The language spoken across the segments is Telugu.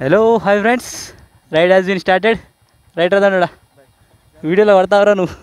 Hello hi friends ride has been started right రదానుడా వీడియోలో పడతావరా నువ్వు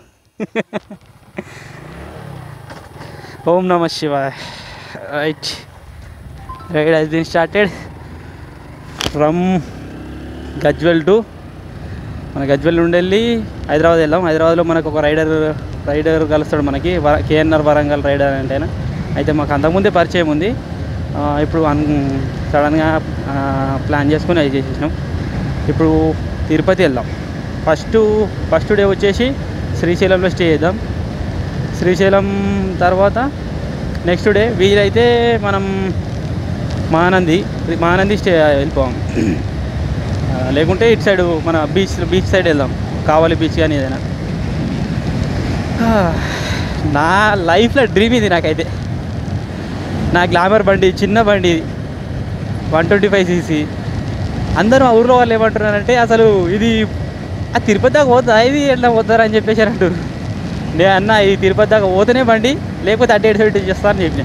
ఓం నమ శివాయ్ right ride has been started from Gajwel to మన గజ్వెల్ నుండి వెళ్ళి హైదరాబాద్ వెళ్ళాం హైదరాబాద్లో మనకు ఒక రైడర్ రైడర్ కలుస్తాడు మనకి వర- కేఎన్ఆర్ వరంగల్ రైడర్ అంటే ఆయన. అయితే మాకు అంతకుముందే పరిచయం ఉంది ఆ, ఇప్పుడు అన్ సడన్గా ఆ, ప్లాన్ చేసుకొని అది చేసేసినాం ఇప్పుడు తిరుపతి వెళ్దాం ఫస్ట్ ఫస్ట్ డే వచ్చేసి శ్రీశైలంలో స్టే చేద్దాం శ్రీశైలం తర్వాత నెక్స్ట్ డే వీలైతే మనం మహానంది మహానంది స్టే వెళ్ళిపోవాలి ఆ, లేకుంటే ఇటు సైడ్ మన బీచ్ బీచ్ సైడ్ వెళ్దాం కావాలి బీచ్ కానీ ఏదైనా ఆ, నా లైఫ్లో డ్రీమ్ ఇది నాకైతే నా గ్లామర్ బండి చిన్న బండి ఇది వన్ ట్వంటీ ఫైవ్ సీసీ అందరూ మా ఊర్లో వాళ్ళు ఏమంటున్నారంటే అసలు ఇది ఆ తిరుపతి దాకా పోతుందా ఇది ఎట్లా పోతారా అని చెప్పేసి అని అంటారు నేను అన్న ఇది తిరుపతి దాకా పోతేనే బండి లేకపోతే అటు ఇటు సైడ్ చేస్తానని చెప్పిన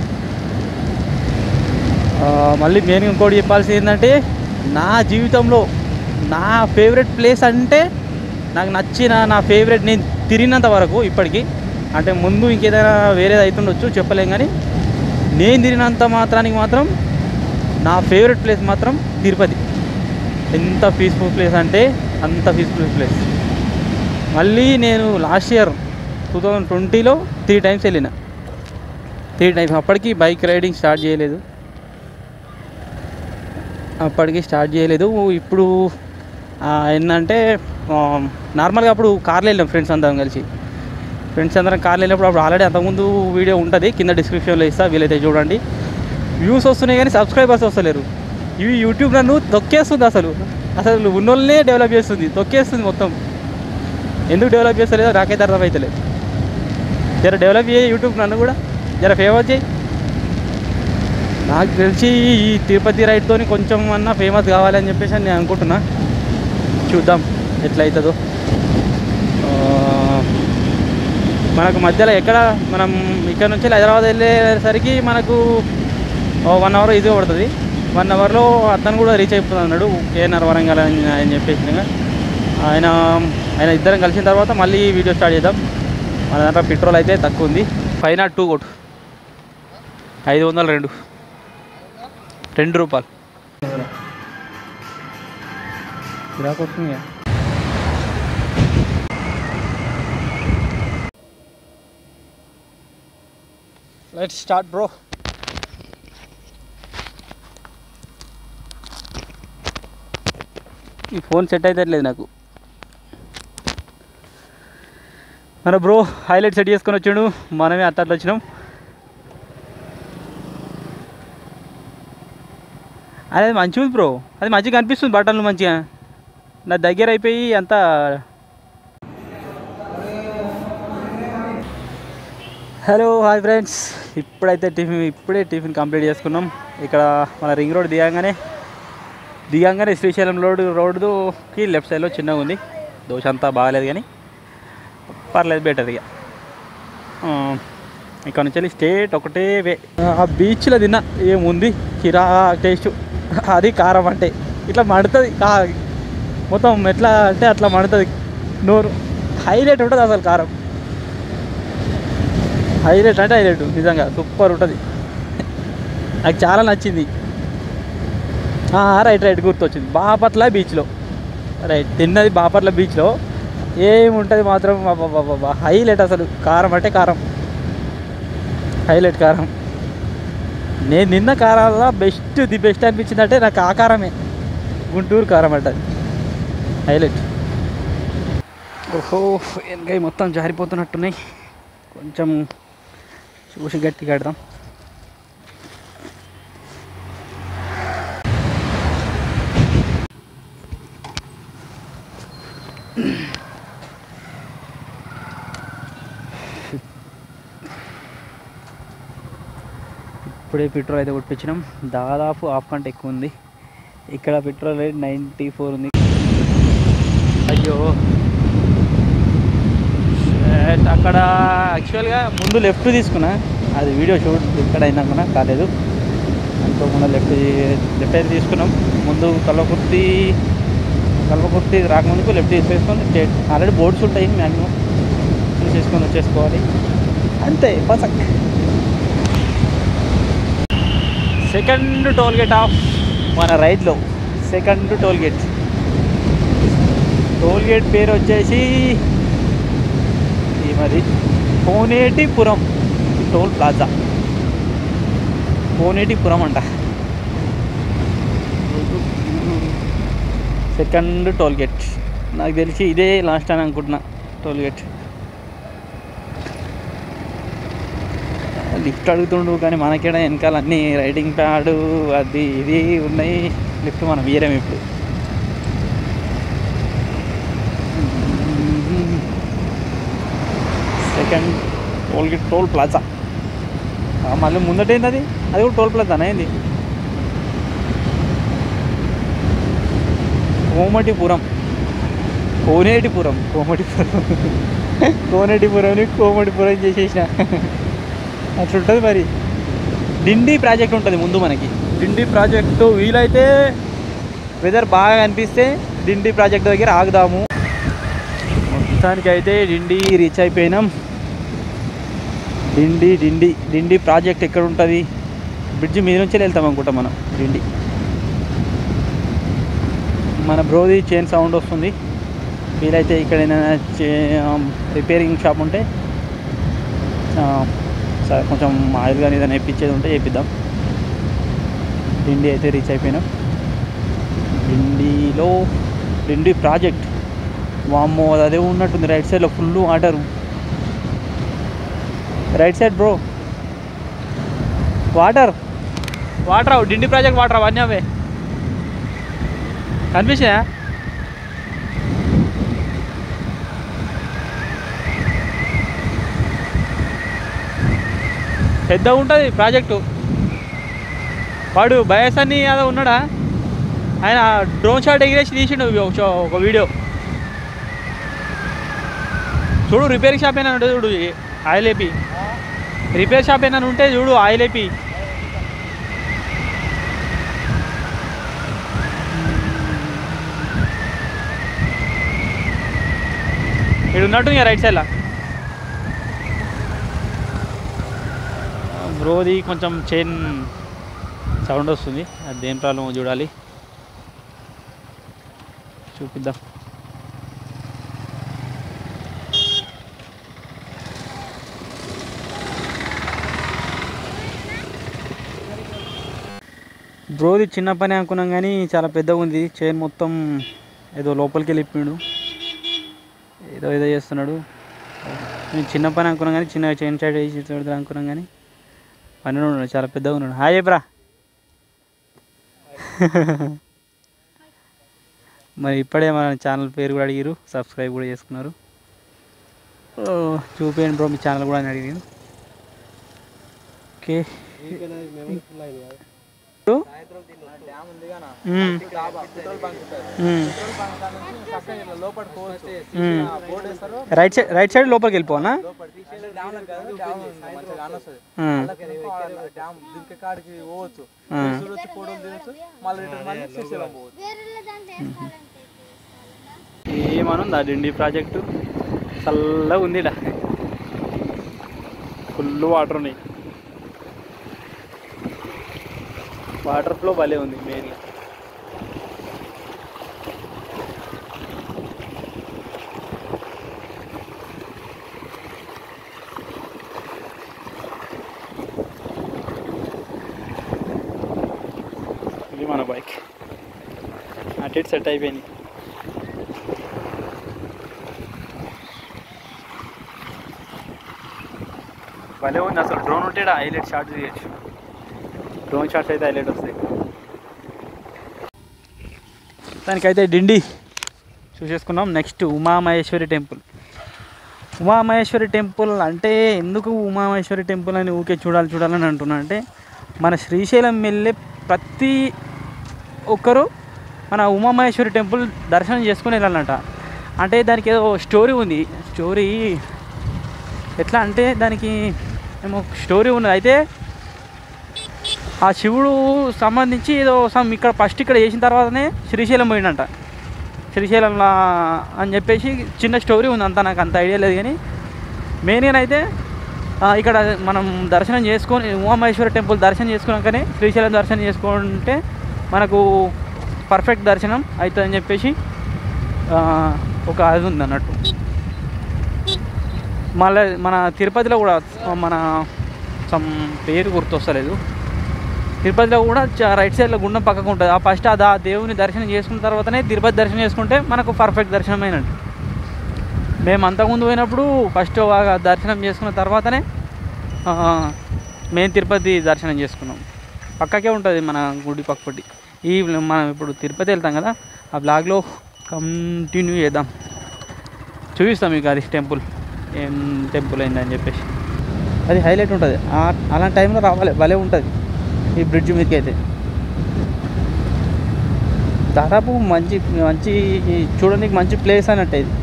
ఆ, మళ్ళీ నేను ఇంకోటి చెప్పాల్సింది ఏంటంటే నా జీవితంలో నా ఫేవరెట్ ప్లేస్ అంటే నాకు నచ్చిన నా ఫేవరెట్ నేను తిరిగినంత వరకు ఇప్పటికీ అంటే ముందు ఇంకేదైనా వేరేది అవుతుండొచ్చు చెప్పలేం కానీ నేను తిరిగినంత మాత్రానికి మాత్రం నా ఫేవరెట్ ప్లేస్ మాత్రం తిరుపతి ఎంత పీస్ఫుల్ ప్లేస్ అంటే అంత పీస్ఫుల్ ప్లేస్ మళ్ళీ నేను లాస్ట్ ఇయర్ టూ థౌజండ్ ట్వంటీలో త్రీ టైమ్స్ వెళ్ళిన త్రీ టైమ్స్ అప్పటికి బైక్ రైడింగ్ స్టార్ట్ చేయలేదు అప్పటికి స్టార్ట్ చేయలేదు ఇప్పుడు ఆ, ఏంటంటే ఆ, నార్మల్గా అప్పుడు కార్లో వెళ్ళాం ఫ్రెండ్స్ అందరం కలిసి ఫ్రెండ్స్ అందరం కార్లో వెళ్ళినప్పుడు అప్పుడు ఆల్రెడీ అంతకుముందు వీడియో ఉంటుంది కింద డిస్క్రిప్షన్లో ఇస్తా వీలైతే చూడండి వ్యూస్ వస్తున్నాయి కానీ సబ్స్క్రైబర్స్ వస్తలేరు ఇవి యూట్యూబ్ నన్ను తొక్కేస్తుంది అసలు అసలు ఉన్నోళ్ళనే డెవలప్ చేస్తుంది తొక్కేస్తుంది మొత్తం ఎందుకు డెవలప్ చేస్తలేదో నాకైతే అర్థమవుతలేదు జర డెవలప్ చేయి యూట్యూబ్ నన్ను కూడా జర ఫేమస్ చేయి నాకు తెలిసి ఈ తిరుపతి రైడ్తో కొంచెం అన్నా ఫేమస్ కావాలని చెప్పేసి నేను అనుకుంటున్నా చూద్దాం ఎట్లా అవుతుందో ఆ, మనకు మధ్యలో ఎక్కడ మనం ఇక్కడ నుంచి హైదరాబాద్ వెళ్ళేసరికి మనకు వన్ అవర్ ఈజీగా పడుతుంది వన్ అవర్లో అతను కూడా రీచ్ అయిపోతుంది అన్నాడు కేఎన్ఆర్ వరంగల్ అని ఆయన చెప్పేసి ఆయన ఆయన ఇద్దరం కలిసిన తర్వాత మళ్ళీ వీడియో స్టార్ట్ చేద్దాం మన దాంట్లో పెట్రోల్ అయితే తక్కువ ఉంది ఫైవ్ నాట్ టూ కొట్టు ఐదు వందల రెండు రెండు రూపాయలు గిరాకు వస్తుంది లెట్ స్టార్ట్ బ్రో ఈ ఫోన్ సెట్ అయితే లేదు నాకు మన బ్రో హైలైట్ సెట్ చేసుకొని వచ్చాడు మనమే అట్ట అట్లా వచ్చినాం అది మంచిగా ఉంది బ్రో అది మంచిగా కనిపిస్తుంది బట్టలు మంచిగా నా దగ్గర అయిపోయి అంతా హలో హాయ్ ఫ్రెండ్స్ ఇప్పుడైతే టిఫిన్ ఇప్పుడే టిఫిన్ కంప్లీట్ చేసుకున్నాం ఇక్కడ మన రింగ్ రోడ్ దిగంగానే దిగంగానే శ్రీశైలం రోడ్ రోడ్డుకి లెఫ్ట్ సైడ్లో చిన్నగా ఉంది దోశ అంతా బాగాలేదు కానీ పర్లేదు బెటర్ ఇక ఆ, ఇక్కడ నుంచి వెళ్ళి స్టేట్ ఒకటే వే ఆ బీచ్లో తిన్నా ఏముంది కిరా టేస్ట్ అది కారం అంటే ఇట్లా మండుతుంది కా మొత్తం ఎట్లా అంటే అట్లా మండుతుంది నోరు హైలైట్ ఉంటుంది అసలు కారం హైలైట్ అంటే హైలైట్ నిజంగా సూపర్ ఉంటుంది నాకు చాలా నచ్చింది ఆ, రైట్ రైట్ గుర్తొచ్చింది బాపట్ల బీచ్లో రైట్ తిన్నది బాపట్ల బీచ్లో ఏముంటుంది మాత్రం అబ్బబ్బబ్బబ్బా, హైలైట్ అసలు కారం అంటే కారం హైలైట్ కారం నేను నిన్న కారాల బెస్ట్ ది బెస్ట్ అనిపించింది అంటే నాకు ఆ కారమే గుంటూరు కారం అంట అది. హైలైట్ ఓహో వెనకాయ మొత్తం జారిపోతున్నట్టున్నాయి కొంచెం చూసి గట్టి కడదాం ఇప్పుడే పెట్రోల్ అయితే కొట్టించినాం దాదాపు హాఫ్ కంటే ఎక్కువ ఉంది ఇక్కడ పెట్రోల్ రేట్ నైంటీ ఫోర్ ఉంది అయ్యో Shit, అక్కడ యాక్చువల్గా ముందు లెఫ్ట్ తీసుకున్నా అది వీడియో షూట్ ఇక్కడ అయినా కూడా కాలేదు అనుకోకుండా లెఫ్ట్ లెఫ్ట్ అయితే తీసుకున్నాం ముందు కల్వకుర్తి కల్వకుర్తి రాకముందుకు లెఫ్ట్ తీసేసుకొని స్టేట్ ఆల్రెడీ బోర్డ్స్ ఉంటాయి మ్యాక్సిమం చూసేసుకొని వచ్చేసుకోవాలి అంతే పసక్ సెకండ్ టోల్ గేట్ ఆఫ్ మన రైట్లో second toll gate toll gate పేరు వచ్చేసి ఈ మరి కోనేటిపురం టోల్ ప్లాజా కోనేటిపురం అంట సెకండ్ టోల్ గేట్ నాకు తెలిసి ఇదే లాస్ట్ అని అనుకుంటున్నా టోల్ గేట్ లిఫ్ట్ అడుగుతుండు కానీ మనకేడ వెనకాల అన్ని రైడింగ్ ప్యాడ్ అది ఇది ఉన్నాయి లిఫ్ట్ మనం ఇయరం ఇప్పుడు second toll gate toll plaza మళ్ళీ ముందటేంది అది అది కూడా టోల్ ప్లాజానా ఏంది కోమటిపురం కోనేటిపురం కోమటిపురం కోనేటిపురం కోమటిపురం చేసేసిన అట్లుంటుంది మరి డిండి ప్రాజెక్ట్ ఉంటుంది ముందు మనకి డిండి ప్రాజెక్టు వీలైతే వెదర్ బాగా కనిపిస్తే డిండి ప్రాజెక్ట్ దగ్గర ఆగుదాము మొత్తానికి అయితే డిండి రీచ్ అయిపోయినాం డిండి డిండి డిండి ప్రాజెక్ట్ ఎక్కడ ఉంటుంది బ్రిడ్జ్ మీద నుంచి వెళ్తాం అనుకుంటాం మనం డిండి మన బ్రోది చైన్ సౌండ్ వస్తుంది వీలైతే ఇక్కడ ఏదైనా రిపేరింగ్ షాప్ ఉంటే ఆ, సరే కొంచెం ఆయిల్ కానీ ఏదైనా వేయించేది ఉంటే వేపిద్దాం డిండి అయితే రీచ్ అయిపోయినాం డిండిలో డిండి ప్రాజెక్ట్ వామ్మో అది అదే ఉన్నట్టుంది రైట్ సైడ్లో full water right side bro water water Dindi project water అవన్నీ అవే కనిపించా పెద్ద ఉంటుంది ప్రాజెక్టు వాడు బయసన్ని యాదవ్ ఉన్నాడా ఆయన డ్రోన్ షాట్ ఎగిరేసి తీసిండు ఒక షో- ఒక వీడియో చూడు రిపేర్ షాప్ అయినా ఉంటుంది చూడు ఆయిల్ ఏపీ రిపేర్ షాప్ అయినా ఉంటే చూడు ఆయిల్ ఏపీ ఇక్కడ ఉన్నట్టు ఇక రైట్ సైడ్లో బ్రోది కొంచెం చైన్ సౌండ్ వస్తుంది అది దేని ప్రాబ్లమ్ చూడాలి చూపిద్దాం బ్రోది చిన్న పని అనుకున్నాం కానీ చాలా పెద్దగా ఉంది చైన్ మొత్తం ఏదో లోపలికి వెళ్ళిపోయాడు ఏదో ఏదో చేస్తున్నాడు నేను చిన్న పని అనుకున్నాం కానీ చిన్న చైన్ సైడ్ వేసి పెడతాడు అనుకున్నాం కానీ పని ఉన్నాడు చాలా పెద్దగా ఉన్నాడు హాయ్ బ్రా మరి ఇప్పుడే మన ఛానల్ పేరు కూడా అడిగారు సబ్స్క్రైబ్ కూడా చేసుకున్నారు ఓ, చూపించండి బ్రో మీ ఛానల్ కూడా అని అడిగారు okay hmm. Hmm. Hmm. Right side right side లోపలికి వెళ్ళిపోనా మ్మ్. కాడికి పోవచ్చు మ్మ్. చూడొచ్చు ఫోటోలు తినొచ్చు మళ్ళీ రిటర్న్ మళ్ళీ శ్రీశైలం పోవచ్చు ఏమనుంది ఆ డిండి ప్రాజెక్టు చల్లగా ఉంది ఈడ ఫుల్ వాటర్ ఉన్నాయి వాటర్ ఫ్లో భలే ఉంది మెయిన్గా ఇది మన బైక్ అటు ఇటు సెట్ అయిపోయింది భలే ఉంది అసలు డ్రోన్ ఉంటే హైలైట్ షాట్ తీయచ్చు డ్రోన్ షాట్స్ అయితే హైలైట్ వస్తాయి దానికైతే డిండి చూసేసుకున్నాం next Umamaheshwari temple Umamaheshwari temple అంటే ఎందుకు ఉమామహేశ్వరి టెంపుల్ అని ఊకే చూడాలి చూడాలని అంటున్నా అంటే మన శ్రీశైలం వెళ్ళే ప్రతి ఒక్కరు మన ఉమామహేశ్వరి టెంపుల్ దర్శనం చేసుకుని వెళ్ళాలంట అంటే దానికి ఏదో స్టోరీ ఉంది స్టోరీ ఎట్లా అంటే దానికి ఏమో స్టోరీ ఉన్నది అయితే ఆ శివుడు సంబంధించి ఏదో సమ్ ఇక్కడ ఫస్ట్ ఇక్కడ చేసిన తర్వాతనే శ్రీశైలం పోయిండంట శ్రీశైలంలో అని చెప్పేసి చిన్న స్టోరీ ఉంది అంతా నాకు అంత ఐడియా లేదు కానీ మెయిన్గా అయితే ఆ, ఇక్కడ మనం దర్శనం చేసుకొని ఉమామహేశ్వర టెంపుల్ దర్శనం చేసుకున్నాకనే శ్రీశైలం దర్శనం చేసుకుంటే మనకు పర్ఫెక్ట్ దర్శనం అవుతుందని చెప్పేసి ఆ, ఒక అది ఉంది అన్నట్టు మళ్ళీ మన తిరుపతిలో కూడా మన సమ్ పేరు గుర్తొస్తలేదు తిరుపతిలో కూడా చ- రైట్ సైడ్లో గుండం పక్కకు ఉంటుంది ఆ ఫస్ట్ అది ఆ దేవుని దర్శనం చేసుకున్న తర్వాతనే తిరుపతి దర్శనం చేసుకుంటే మనకు పర్ఫెక్ట్ దర్శనం అయినట్టు మేము అంతకుముందు పోయినప్పుడు ఫస్ట్ బాగా దర్శనం చేసుకున్న తర్వాతనే ఆ, మేము తిరుపతి దర్శనం చేసుకున్నాం పక్కకే ఉంటుంది మన గుడి పక్కటి ఈ మనం ఇప్పుడు తిరుపతి వెళ్తాం కదా ఆ బ్లాగ్లో కంటిన్యూ చేద్దాం చూపిస్తాం మీకు అది టెంపుల్ ఏం టెంపుల్ అయిందని చెప్పేసి అది హైలైట్ ఉంటుంది ఆ- అలాంటి టైంలో రావాలి భలే ఉంటుంది ఈ బ్రిడ్జ్ మీదకి అయితే దాదాపు మంచి మంచి చూడడానికి మంచి ప్లేస్ అన్నట్టు ఇది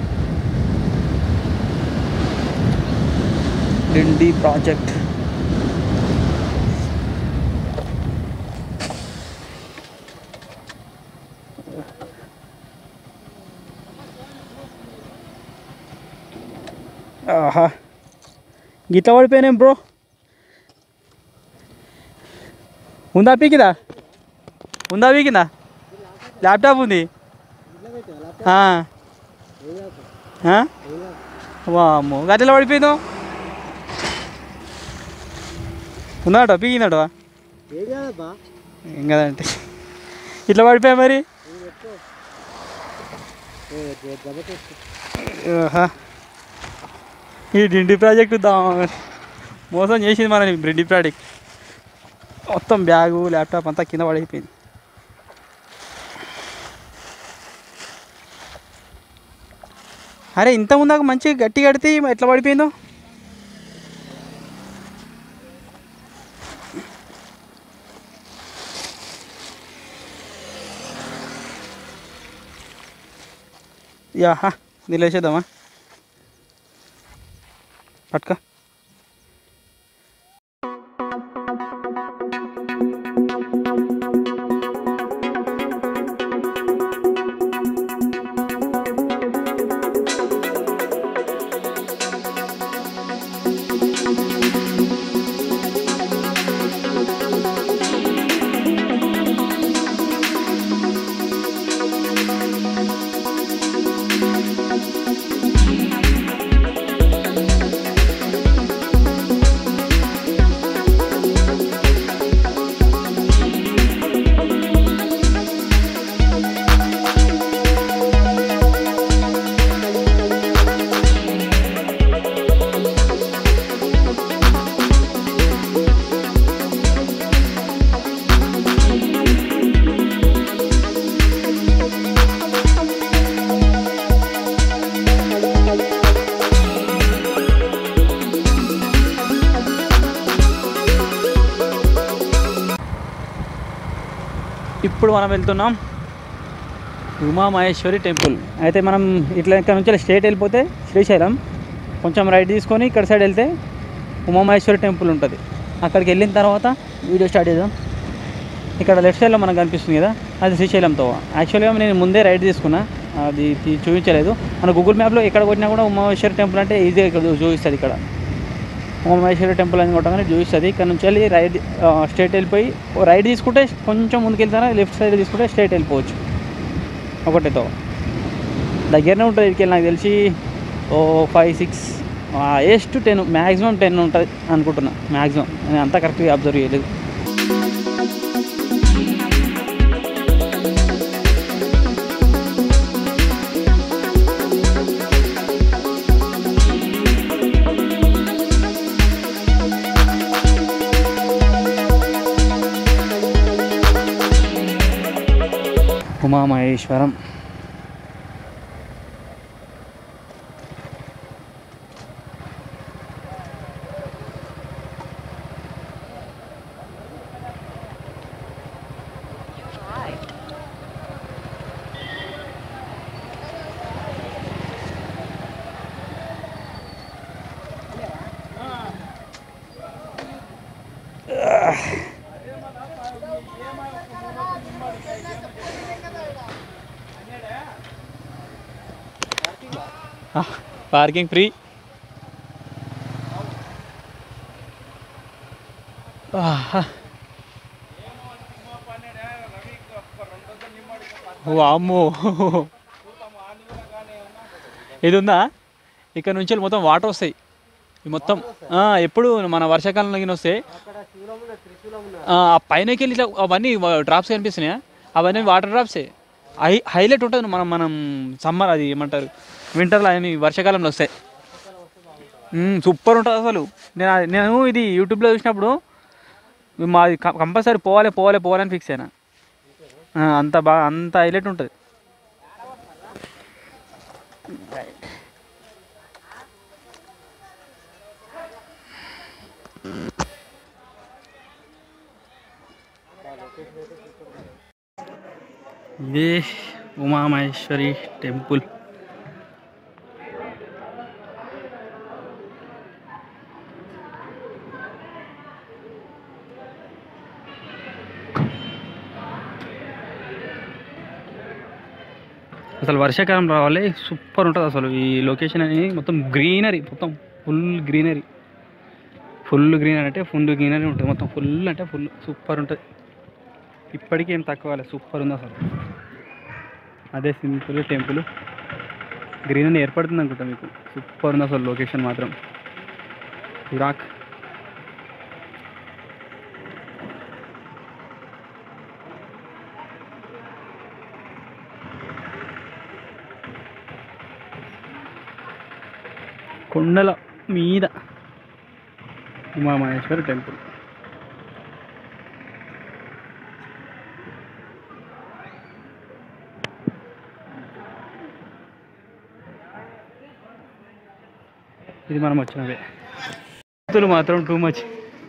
డిండి ప్రాజెక్ట్ ఆహా గిట్ల పడిపోయినాం బ్రో ఉందా పీకిందా ఉందా పీకిందా ల్యాప్టాప్ ఉంది ఆ. ఆ? వామ్మో గట్ల పడిపోయిందో ఉందాట పీకిందట ఏం కదంటే ఇట్లా పడిపోయా మరి ఆహా. ఈ డిండి ప్రాజెక్ట్ దా మోసం చేసింది మన డిండి ప్రాజెక్ట్ మొత్తం బ్యాగు ల్యాప్టాప్ అంతా కింద పడిపోయింది అరే ఇంత ముందాక మంచిగా గట్టి కడితే ఎట్లా పడిపోయిందో యాహా నిలేసేద్దామా పట్టుక ఇప్పుడు మనం వెళ్తున్నాం ఉమామహేశ్వరి టెంపుల్ అయితే మనం ఇట్లా ఇక్కడ నుంచి స్ట్రేట్ వెళ్ళిపోతే శ్రీశైలం కొంచెం రైట్ తీసుకొని ఇక్కడ సైడ్ వెళ్తే ఉమామహేశ్వరి టెంపుల్ ఉంటుంది అక్కడికి వెళ్ళిన తర్వాత వీడియో స్టార్ట్ చేద్దాం ఇక్కడ లెఫ్ట్ సైడ్లో మనకు కనిపిస్తుంది కదా అది శ్రీశైలంతో యాక్చువల్గా నేను ముందే రైట్ తీసుకున్నా అది తీ- చూపించలేదు మన గూగుల్ మ్యాప్లో ఎక్కడ కొట్టినా కూడా ఉమామహేశ్వరి టెంపుల్ అంటే ఈజీగా ఇక్కడ చూ- చూపిస్తుంది ఇక్కడ ఉమామహేశ్వరి టెంపుల్ అని కొట్టగానే చూపిస్తుంది ఇక్కడ నుంచి వెళ్ళి రైట్ స్ట్రైట్ వెళ్ళిపోయి ఓ రైట్ తీసుకుంటే కొంచెం ముందుకు వెళ్తారా లెఫ్ట్ సైడ్ తీసుకుంటే స్ట్రైట్ వెళ్ళిపోవచ్చు ఒకటితో దగ్గరనే ఉంటుంది ఇక్కడికి నాకు తెలిసి ఓ ఫైవ్ సిక్స్ ఏస్ట్ టెన్ మ్యాక్సిమం టెన్ ఉంటుంది అనుకుంటున్నా మ్యాక్సిమం నేను అంతా కరెక్ట్గా అబ్జర్వ్ చేయలేదు ఉమామహేశ్వరం పార్కింగ్ ఫ్రీ వామ్మో ఇది ఉందా ఇక్కడ నుంచి మొత్తం వాటర్ వస్తాయి ఈ మొత్తం ఆ, ఎప్పుడు మన వర్షాకాలంలో గిన వస్తే ఆ ఆ పైనకి వెళ్ళి ఇట్లా అవన్నీ డ్రాప్స్ కనిపిస్తున్నాయా అవన్నీ వాటర్ డ్రాప్సే హై హైలైట్ ఉంటుంది మనం మనం సమ్మర్ అది ఏమంటారు వింటర్లో అవన్నీ వర్షాకాలంలో వస్తాయి సూపర్ ఉంటుంది అసలు నేను ఆ- నేను ఇది యూట్యూబ్లో చూసినప్పుడు మాది కంపల్సరీ పోవాలి పోవాలి పోవాలని ఫిక్స్ అయినా ఆ, అంత బాగా అంత హైలైట్ ఉంటుంది ఇదే ఉమామహేశ్వరి టెంపుల్ అసలు వర్షాకాలం రావాలి సూపర్ ఉంటుంది అసలు ఈ లొకేషన్ అనేది మొత్తం గ్రీనరీ మొత్తం ఫుల్ గ్రీనరీ ఫుల్ గ్రీనరీ అంటే ఫుల్ గ్రీనరీ ఉంటుంది మొత్తం ఫుల్ అంటే ఫుల్ సూపర్ ఉంటుంది ఇప్పటికీ ఏం తక్కువ కాలేదు సూపర్ ఉంది అసలు అదే సింపుల్ టెంపుల్ గ్రీనరీ ఏర్పడుతుంది అనుకుంటా మీకు సూపర్ ఉంది అసలు లొకేషన్ మాత్రం ఇరాక్ కొండల మీద ఉమామహేశ్వర టెంపుల్ ఇది మనం వచ్చినవే భక్తులు మాత్రం టూ మచ్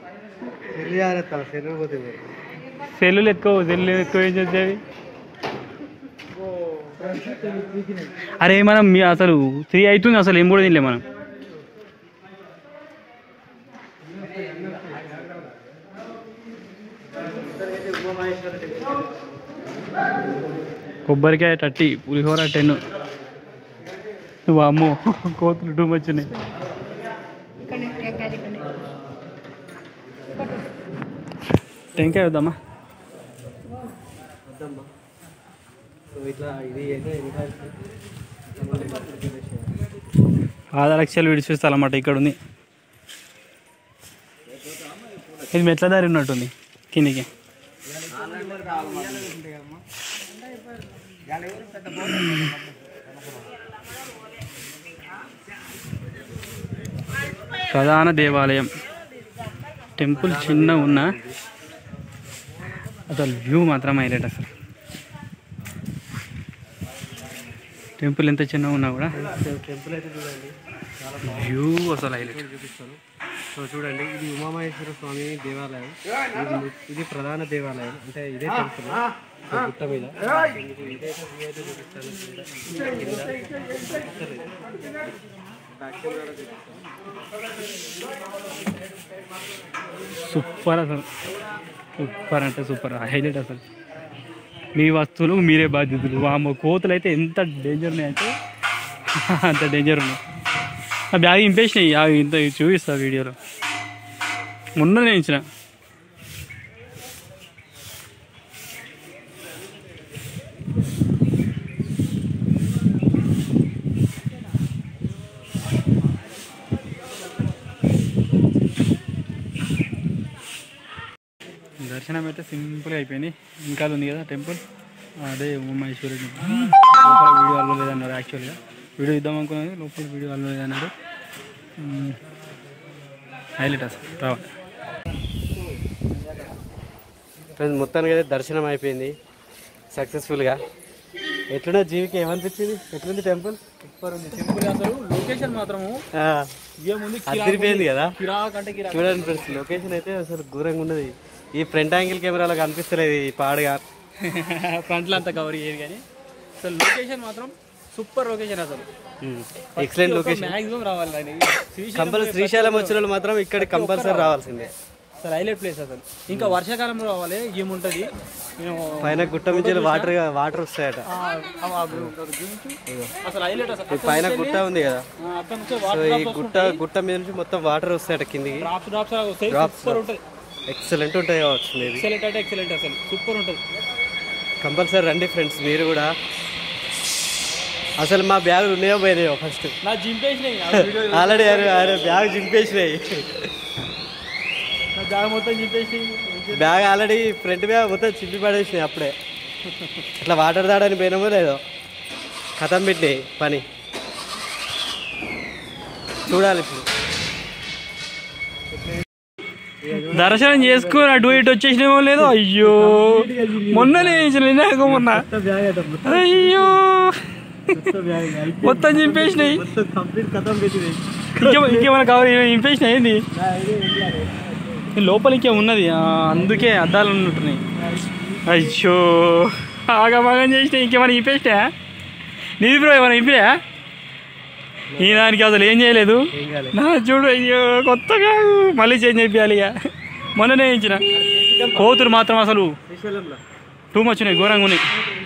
సెల్లులు ఎక్కువ సెల్లు ఎక్కువ ఏం చేసేవి అరే మనం మీ- అసలు త్రీ అవుతుంది అసలు ఏం కూడా తినలే మనం కొబ్బరికాయ థర్టీ పులిహోర టెన్ నువ్వు అమ్మో కోతులు టూ మచ్ ఉన్నాయి టెంకాయ వద్దామా ఆరు లక్షలు విడిచిస్తాలన్నమాట ఇక్కడ ఉంది ఇది మెట్ల దారి ఉన్నట్టుంది కిందికి ప్రధాన దేవాలయం టెంపుల్ చిన్న ఉన్న అసలు వ్యూ మాత్రం హైలైట్ అసలు టెంపుల్ ఎంత చిన్న ఉన్నా కూడా టెంపుల్ అయితే చూడండి వ్యూ అసలు హైలైట్ చూపిస్తాను సో చూడండి ఇది ఉమామహేశ్వర స్వామి దేవాలయం ఇది ము- ఇది ప్రధాన దేవాలయం అంటే ఇదే టెంపుల్ సో గుట్ట మీద ఇది ఇదైతే view అయితే చూపిస్తాను కింద. Back side కూడా చూపిస్తాను. సూపర్ అసలు సూపర్ అంటే సూపర్ హైలైట్ అసలు మీ వస్తువులు మీరే బాధ్యతలు వామ కోతులు అయితే ఎంత డేంజర్ ఉన్నాయంటే అంత డేంజర్ ఉన్నాయి ఆ బ్యాగ్ ఇంపేసినాయి అవి ఇంత చూపిస్తా వీడియోలో మొన్న నేను ఇచ్చిన దర్శనం అయితే సింపుల్గా అయిపోయింది ఇంకా ఉంది కదా టెంపుల్ అదే ఉమామహేశ్వరుడు లోపల వీడియో అల్లో లేదన్నారు యాక్చువల్గా వీడియో ఇద్దాం అనుకున్నది లోపల వీడియో అల్లో లేదన్నారు హైలైట్ అసలు రావాలి ఫ్రెండ్స్ మొత్తానికి అయితే దర్శనం అయిపోయింది సక్సెస్ఫుల్గా ఎట్లున్నా జీవికి ఏమనిపించింది ఎట్లుంది టెంపుల్ సూపర్ ఉంది టెంపుల్ అసలు లొకేషన్ మాత్రము ఏముంది అదిరిపోయింది కదా కిరాక్ అంటే కిరాక్ చూడండి ఫ్రెండ్స్ లొకేషన్ అయితే అసలు ఘోరంగా ఉన్నది ఈ ఫ్రంట్ యాంగిల్ కెమెరాలో కనిపిస్తలేదు ఈ పాడుగా ఫ్రంట్లో అంతా కవర్ చేయదు కానీ అసలు లొకేషన్ మాత్రం సూపర్ లొకేషన్ అసలు ఎక్సలెంట్ లొకేషన్ మ్యాక్సిమం రావాలి అది శ్రీశైలం కంపల్సరీ శ్రీశైలం వచ్చిన వాళ్ళు మాత్రం ఇక్కడ కంపల్సరీ రావాల్సిందే అసలు హైలైట్ ప్లేస్ అసలు ఇంకా వర్షాకాలంలో రావాలి ఏముంటుంది నేను పైన గుట్ట నుంచి వాటర్ వాటర్ వస్తాయట ఆ, ఆ, ఆ blue ఉంటుంది. చూపించు. అసలు హైలైట్ అసలు ఈ పైన గుట్ట ఉంది కదా ఆ, అర్థం నుంచి సో వాటర్ ఈ గుట్ట గుట్ట మీద నుంచి మొత్తం వాటర్ వస్తాయట కిందికి డ్రాప్స్ డ్రాప్స్ వస్తాయి Drops. సూపర్ ఉంటుంది ఎక్సలెంట్ ఉంటాయి కావచ్చు మేబీ ఎక్సలెంట్ అంటే ఎక్సలెంట్ అసలు సూపర్ ఉంటుంది కంపల్సరీ రండి ఫ్రెండ్స్ మీరు కూడా అసలు మా బ్యాగులు ఉన్నాయో పోయినాయో ఫస్ట్ నా జింపేసినాయి ఆ వీడియో ఆల్రెడీ అరే బ్యాగ్ చింపేసినాయి నా బ్యాగ్ మొత్తం జింపేసినాయి బ్యాగ్ ఆల్రెడీ ఫ్రంట్ బ్యాగ్ మొత్తం చింపి పడేసినాయి అప్పుడే ఇట్లా వాటర్ తాడని పోయినామో లేదో కథం పెట్టినాయి పని చూడాలి ఇప్పుడు దర్శనం చేసుకుని అటు ఇటు వచ్చేసినేమో లేదో అయ్యో మొన్ననే నిన్న మొన్న అయ్యో మొత్తం చింపేసినాయి మొత్తం కంప్లీట్ కథం పెట్టినాయి ఇంకేమో ఇంకేమైనా కావాలి చింపేసినాయి ఏంది లోపల ఇంకే ఉన్నది ఆ, అందుకే అద్దాలు ఉంటున్నాయి అయ్యో ఆగమాగం చేసినాయి ఇంకేమైనా ఇంపేసినా నీది బ్రో ఏమైనా ఇంపినా ఈ దానికి అసలు ఏం చేయలేదు ఏం కాలే నా చూడు అయ్యో కొత్తగా మళ్ళీ చేంజ్ అయిపోయాలి ఇక మొన్ననే ఇచ్చిన కోతురు మాత్రం అసలు శ్రీశైలంలో టూ మచ్ ఉన్నాయి ఘోరంగా ఉన్నాయి